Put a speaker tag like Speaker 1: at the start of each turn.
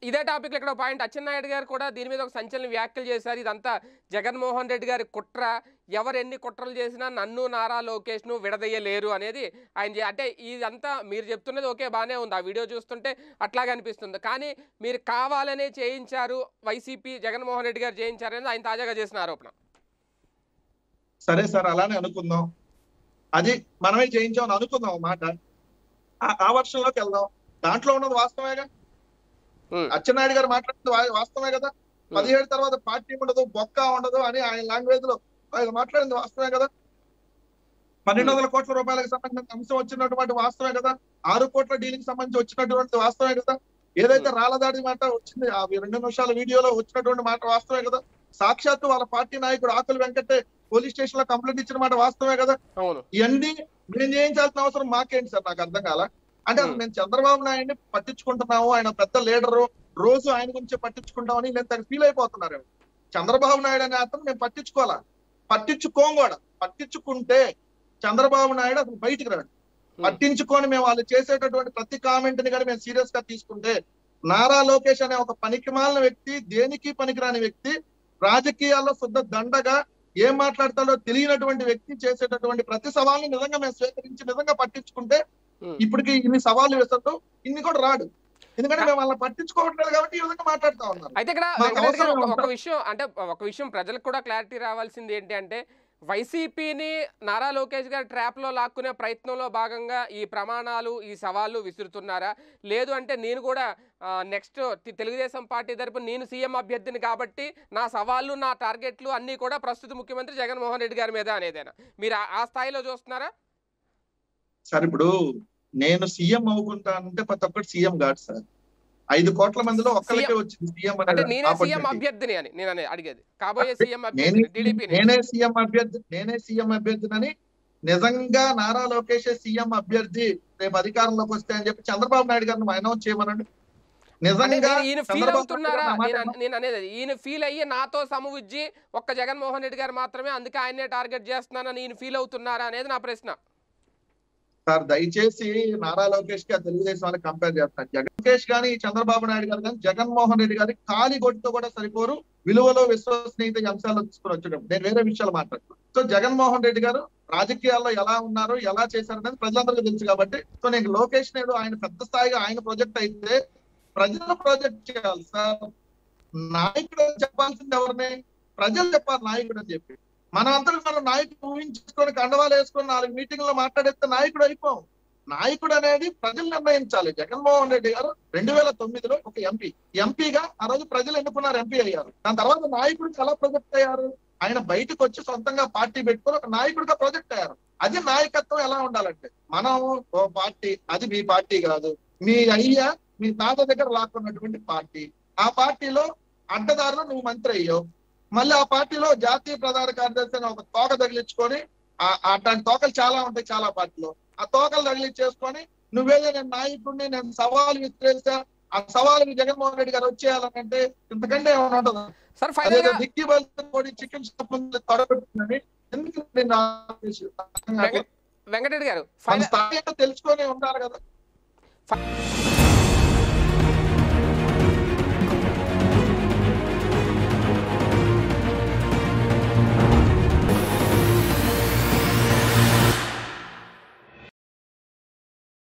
Speaker 1: ఇదే టాపిక్ ఇక్కడ పాయింట్ అచ్చెన్నాయుడు గారు కూడా దీని మీద ఒక సంచలన వ్యాఖ్యలు చేశారు ఇదంతా జగన్మోహన్ రెడ్డి గారి కుట్ర ఎవరు ఎన్ని కుట్రలు చేసినా నన్ను నారా లోకేష్ను విడదయ్యలేరు అనేది ఆయన చే- అంటే ఇదంతా మీరు చెప్తున్నది ఓకే బాగానే ఉంది ఆ వీడియో చూస్తుంటే అట్లాగే అనిపిస్తుంది కానీ మీరు కావాలనే చేయించారు వైసీపీ జగన్మోహన్ రెడ్డి గారు చేయించారు అనేది ఆయన తాజాగా చేసిన ఆరోపణ
Speaker 2: సరే సార్ అలానే అనుకుందాం అది మనమే చేయించామని అనుకుందాం ఆ మాట ఆ- ఆ వర్షంలోకి వెళ్దాం దాంట్లో ఉన్నది వాస్తవేగా
Speaker 1: ఉమ్,
Speaker 2: అచ్చెన్నాయుడు గారు మాట్లాడుతుంది వా- వాస్తవమే కదా పదిహేడు తర్వాత పార్టీ ఉండదు బొక్క ఉండదు అని ఆయన లాంగ్వేజ్ లో ఆయన మాట్లాడింది వాస్తవమే కదా పన్నెండు వందల కోట్ల రూపాయలకు సంబంధించిన అంశం వచ్చినటువంటి వాస్తవమే కదా ఆరు కోట్ల డీలింగ్ సంబంధించి వచ్చినటువంటి వాస్తవమే కదా ఏదైతే రాళ్ళదాడి మాట వచ్చింది ఆ రెండు నిమిషాల వీడియోలో వచ్చినటువంటి మాట వాస్తవమే కదా సాక్షాత్తు వాళ్ళ పార్టీ నాయకుడు ఆకులు వెంకటే పోలీస్ స్టేషన్ లో కంప్లైంట్ ఇచ్చిన మాట వాస్తవమే కదా
Speaker 1: అవును
Speaker 2: ఇవన్నీ మేము చేయించాల్సిన అవసరం మాకేంటి సార్ నాకు అర్థం కాల అంటే అసలు
Speaker 1: Hmm.
Speaker 2: మేము చంద్రబాబు నాయుడిని పట్టించుకుంటున్నాము ఆయన పెద్ద లీడరు రోజు ఆయన గురించి పట్టించుకుంటామని నేను ఫీల్ అయిపోతున్నారు చంద్రబాబు నాయుడు అనే అతను మేము పట్టించుకోవాలా పట్టించుకోం కూడా పట్టించుకుంటే చంద్రబాబు నాయుడు అసలు బయటికి రాడు పట్టించుకొని మేము వాళ్ళు చేసేటటువంటి ప్రతి కామెంట్ ని కూడా మేము సీరియస్ గా తీసుకుంటే నారా లోకేష్ అనే ఒక పనికిమాలిన వ్యక్తి దేనికి పనికిరాని వ్యక్తి రాజకీయాల్లో శుద్ధ దండగా ఏం మాట్లాడతాడో తెలియనటువంటి వ్యక్తి చేసేటటువంటి ప్రతి సవాల్ని నిజంగా మేము స్వీకరించి నిజంగా పట్టించుకుంటే
Speaker 1: ఉమ్.
Speaker 2: ఇప్పటికి ఇన్ని సవాళ్ళు వేస్తాడు ఇన్ని కూడా రాడు ఎందుకంటే మేము వాళ్ళని పట్టించుకోవట్లేదు కాబట్టి ఈ విధంగా మాట్లాడుతా ఉన్నారు
Speaker 1: అయితే ఇక్కడ
Speaker 2: మాకు
Speaker 1: వెంకటరెడ్డి గారు
Speaker 2: అవసరం
Speaker 1: ఒక- ఒక
Speaker 2: ఉందా?
Speaker 1: విషయం అంటే ఒక విషయం ప్రజలకు కూడా క్లారిటీ రావాల్సింది ఏంటి అంటే వైసీపీని నారా లోకేష్ గారి ట్రాప్లో లాక్కునే ప్రయత్నంలో భాగంగా ఈ ప్రమాణాలు ఈ సవాళ్ళు విసురుతున్నారా లేదు అంటే నేను కూడా నెక్స్ట్ తెలుగుదేశం పార్టీ తరపున నేను సీఎం అభ్యర్థిని కాబట్టి నా సవాళ్ళు నా టార్గెట్లు అన్నీ కూడా ప్రస్తుత ముఖ్యమంత్రి జగన్మోహన్ రెడ్డి గారి మీద అనేదేనా మీరు ఆ- ఆ స్థాయిలో చూస్తున్నారా
Speaker 2: సార్ ఇప్పుడు నేను సీఎం అవుకుంటానంటే ప్రతి ఒక్కటి సీఎం కాదు సార్ ఐదు కోట్ల మందిలో ఒక్కరికే వచ్చింది సీఎం
Speaker 1: అంటే
Speaker 2: అనే
Speaker 1: నేనే సీఎం
Speaker 2: opportunity.
Speaker 1: అభ్యర్థిని అని నేను అనేది అడిగేది కాబోయే సీఎం
Speaker 2: నేనే
Speaker 1: అభ్యర్థిని టీడీపీ
Speaker 2: నేనే సీఎం అభ్యర్థి నేనే సీఎం అభ్యర్థినని నిజంగా నారా లోకేష్ సీఎం అభ్యర్థి రేపు అధికారంలోకి వస్తే అని చెప్పి చంద్రబాబు నాయుడు గారిని అనౌన్స్ చేయమనండి
Speaker 1: అంటే
Speaker 2: నిజంగా
Speaker 1: నేను ఈయన ఫీల్
Speaker 2: చంద్రబాబు
Speaker 1: అవుతున్నారా
Speaker 2: నాయుడు గారు
Speaker 1: నేను
Speaker 2: నా మాట
Speaker 1: అన్- నేను అనేది అది. ఈయన ఫీల్ అయ్యి నాతో సముజ్జి ఒక్క జగన్మోహన్ రెడ్డి గారు మాత్రమే అందుకే ఆయన్నే టార్గెట్ చేస్తున్నానని ఈయన ఫీల్ అవుతున్నారా అనేది నా ప్రశ్న
Speaker 2: సార్ దయచేసి నారా లోకేష్ కి తెలుగుదేశం వాళ్ళకి కంపేర్ చేస్తాను జగన్ లోకేష్ గాని చంద్రబాబు నాయుడు గారు కానీ జగన్మోహన్ రెడ్డి గారి ఖాళీ గొడ్డుతో కూడా సరిపోరు విలువలో విశ్వసనీయత ఈ అంశాలు తీసుకుని వచ్చడం నేను వేరే విషయాలు మాట్లాడుతున్నాను సో జగన్మోహన్ రెడ్డి గారు రాజకీయాల్లో ఎలా ఉన్నారు ఎలా చేశారు అనేది ప్రజలందరికీ తెలుసు కాబట్టి సో నేను లోకేష్ నేడు ఆయన పెద్ద స్థాయిగా ఆయన ప్రాజెక్ట్ అయితే ప్రజలు ప్రాజెక్ట్ చేయాలి సార్ నాయకుడు అని చెప్పాల్సింది ఎవరిని ప్రజలు చెప్పాలి నాయకుడు అని చెప్పి మనం అందరం మనం నాయకుడు ఊహించుకొని కండవాలు వేసుకొని నాలుగు మీటింగ్ లో మాట్లాడేస్తే నాయకుడు అయిపోం నాయకుడు అనేది ప్రజలు నిర్ణయించాలి జగన్మోహన్ రెడ్డి గారు రెండు వేల తొమ్మిదిలో ఒక ఎంపీ ఎంపీగా ఆ రోజు ప్రజలు ఎన్నుకున్నారు ఎంపీ అయ్యారు దాని తర్వాత నాయకుడికి ఎలా ప్రొజెక్ట్ అయ్యారు ఆయన బయటకు వచ్చి సొంతంగా పార్టీ పెట్టుకొని ఒక నాయకుడిగా ప్రొజెక్ట్ అయ్యారు అది నాయకత్వం ఎలా ఉండాలంటే మనం ఓ పార్టీ అది మీ పార్టీ కాదు మీ అయ్యా మీ తాత దగ్గర లాక్కున్నటువంటి పార్టీ ఆ పార్టీలో అడ్డదారులు నువ్వు మంత్రి అయ్యావు మళ్ళీ ఆ పార్టీలో జాతీయ ప్రధాన కార్యదర్శి అని ఒక తోక తగిలించుకొని ఆ- అట్లాంటి తోకలు చాలా ఉంటాయి చాలా పార్టీలో ఆ తోకలు తగిలించేసుకొని నువ్వేదో నేను నాయకుడిని నేను సవాలు విసిరేసా ఆ సవాలు జగన్మోహన్ రెడ్డి గారు వచ్చేయాలనంటే ఇంతకంటే ఏమైనా ఉంటుందా
Speaker 1: సార్
Speaker 2: అదే
Speaker 1: ఫైనల్ గా
Speaker 2: దిక్కి బలి చికెన్ షాప్ ముందు తొడగొట్టిందని ఎందుకు నేను ఆపేసి-
Speaker 1: వెంకటరెడ్డి గారు
Speaker 2: మన
Speaker 1: ఫైనల్
Speaker 2: స్థాయి ఏంటో తెలుసుకొని ఉండాలి కదా